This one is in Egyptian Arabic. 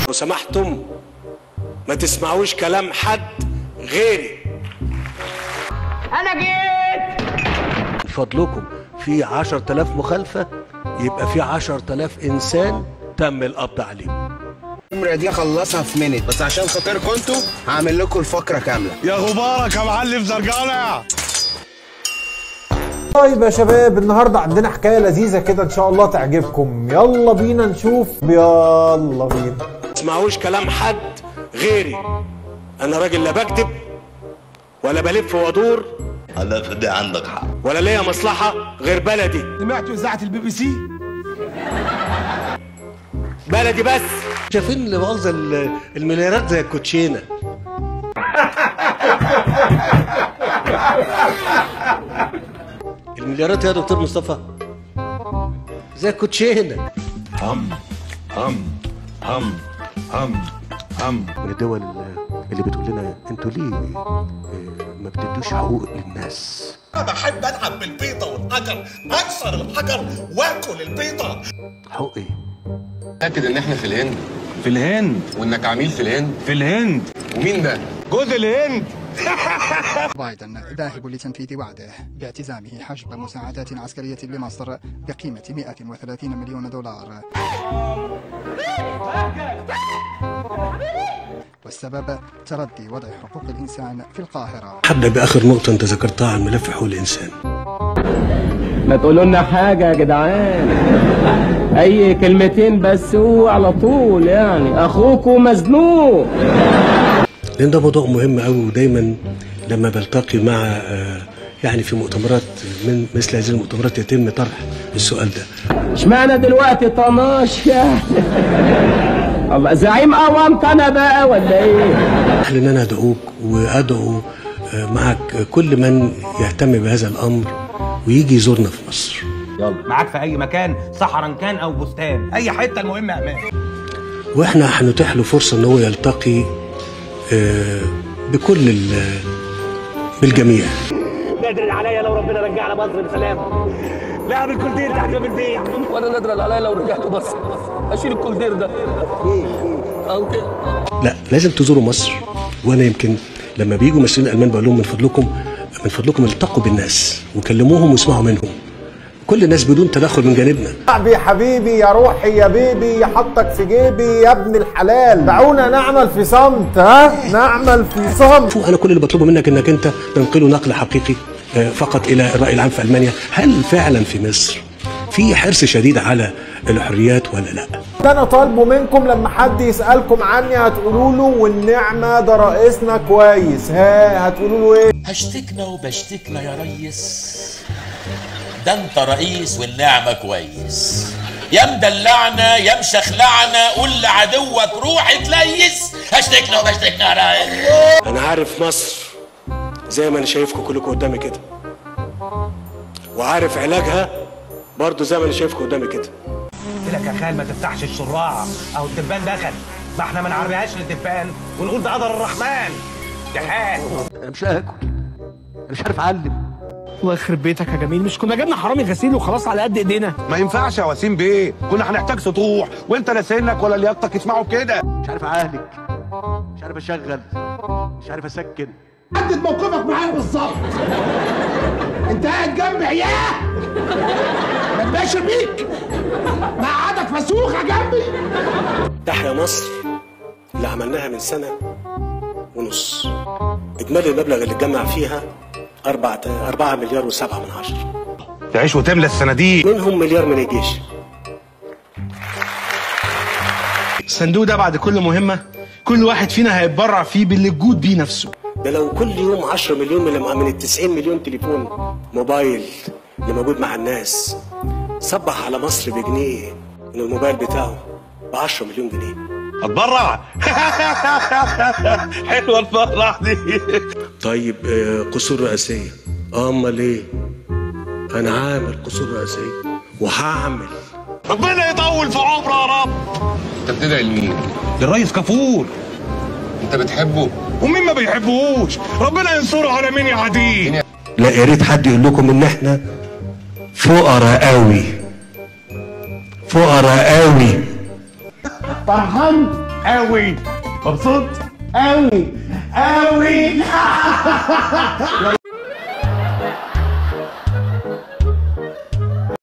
لو سمحتم ما تسمعوش كلام حد غيري انا جيت من فضلكم في 10000 مخالفة يبقى في 10000 إنسان تم القبض عليهم النمرة دي اخلصها في منت بس عشان خاطركم انتوا هعمل لكم الفقرة كاملة يا غبارك يا معلم زرجانة طيب يا شباب النهارده عندنا حكايه لذيذه كده ان شاء الله تعجبكم يلا بينا نشوف يلا بينا ما تسمعوش كلام حد غيري أنا راجل لا بكذب ولا بلف وادور هلا في دي عندك حق ولا ليا مصلحة غير بلدي سمعتوا اذاعة البي بي سي بلدي بس شايفين اللي مؤاخذة المليارات زي الكوتشينة المليارات يا دكتور مصطفى زي الكوتشينة هم هم هم هم هم من الدول اللي بتقول لنا انتوا ليه آه، ما بتدوش حقوق للناس انا بحب العب بالبيضه والحجر اكسر الحجر واكل البيضه حقوق ايه متأكد ان احنا في الهند في الهند وانك عميل في الهند في الهند ومين ده؟ جوز الهند بايدن ذاهب لتنفيذ وعده باعتزامه حجب مساعدات عسكرية لمصر بقيمة 130 مليون دولار والسبب تردي وضع حقوق الإنسان في القاهرة هبدا باخر نقطه انت ذكرتها عن ملف حقوق الانسان ما تقولوا لنا حاجه يا جدعان اي كلمتين بس هو على طول يعني اخوكوا مزنوق لان ده موضوع مهم قوي ودايما لما بلتقي مع آه، يعني في مؤتمرات من مثل هذه المؤتمرات يتم طرح السؤال ده اشمعنى دلوقتي طناش يعني الله زعيم قومت انا بقى ولا ايه أهل ان انا ادعوك وادعو آه، معك كل من يهتم بهذا الامر ويجي يزورنا في مصر معاك في اي مكان صحراء كان او بستان اي حته المهم امان واحنا هنتيح له فرصه ان هو يلتقي آه، بكل ال- بالجميع نادر عليا لو ربنا رجعنا مصر بسلام لا اعمل كل دير تحت باب البيت وانا نادر عليا لو رجعت مصر اشيل الكولدير ده او كده لا لازم تزوروا مصر وانا يمكن لما بيجوا مسؤولين الالمان بقول لهم من فضلكم من فضلكم التقوا بالناس وكلموهم واسمعوا منهم كل الناس بدون تدخل من جانبنا شعبي يا حبيبي يا روحي يا بيبي يا حطك في جيبي يا ابن الحلال دعونا نعمل في صمت ها نعمل في صمت شوف انا كل اللي بطلبه منك انك انت تنقله نقل حقيقي آه، فقط الى الراي العام في المانيا هل فعلا في مصر في حرص شديد على الحريات ولا لا ده انا طالبه منكم لما حد يسالكم عني هتقولوا له والنعمه ده رئيسنا كويس ها هتقولوا له ايه هشتكنا وبشتكنا يا ريس ده انت رئيس والنعمة كويس يا مدلعنا يا مشخلعنا قول لعدوك روح تليس هشتكنا وبشتكنا يا ريس انا عارف مصر زي ما انا شايفكم كلكم قدامي كده وعارف علاجها برضه زي ما انا شايفكم قدامي كده قلت لك يا خال ما تفتحش الشراع او الدبان دخل ما احنا ما نعربيهاش للدبان ونقول ده قدر الرحمن يا خال انا مش هاكل انا مش عارف اعلم الله يخرب بيتك يا جميل مش كنا جبنا حرامي غسيل وخلاص على قد ايدينا ما ينفعش يا وسيم بيه كنا هنحتاج سطوح وانت لا سنك ولا لياقتك يسمعوا كده مش عارف اعالج مش عارف اشغل مش عارف اسكن حدد موقفك معايا بالظبط انت قاعد جنبي عياه ما تبقاش بيك مقعدك فسوخه جنبي تحيا مصر اللي عملناها من سنة ونص إجمالي المبلغ اللي اتجمع فيها أربعة أربعة مليار وسبعة من عشرة تعيش وتملى الصناديق منهم مليار من الجيش الصندوق ده بعد كل مهمة كل واحد فينا هيتبرع فيه باللي الجود بيه نفسه ده لو كل يوم 10 مليون من من ال 90 مليون تليفون موبايل اللي موجود مع الناس صبح على مصر بجنيه من الموبايل بتاعه ب 10 مليون جنيه اتبرع حلوه الفرح دي طيب آه، قصور رئاسية آه، امال ايه انا عامل قصور رئاسية وهعمل ربنا يطول في عمره يا رب انت بتدعي لمين؟ للريس كفور انت بتحبه؟ ومين ما بيحبوش ربنا ينصره على مين يعاديه لا يا ريت حد يقول لكم ان احنا فقراء قوي فقراء قوي فرحان قوي مبسوط قوي قوي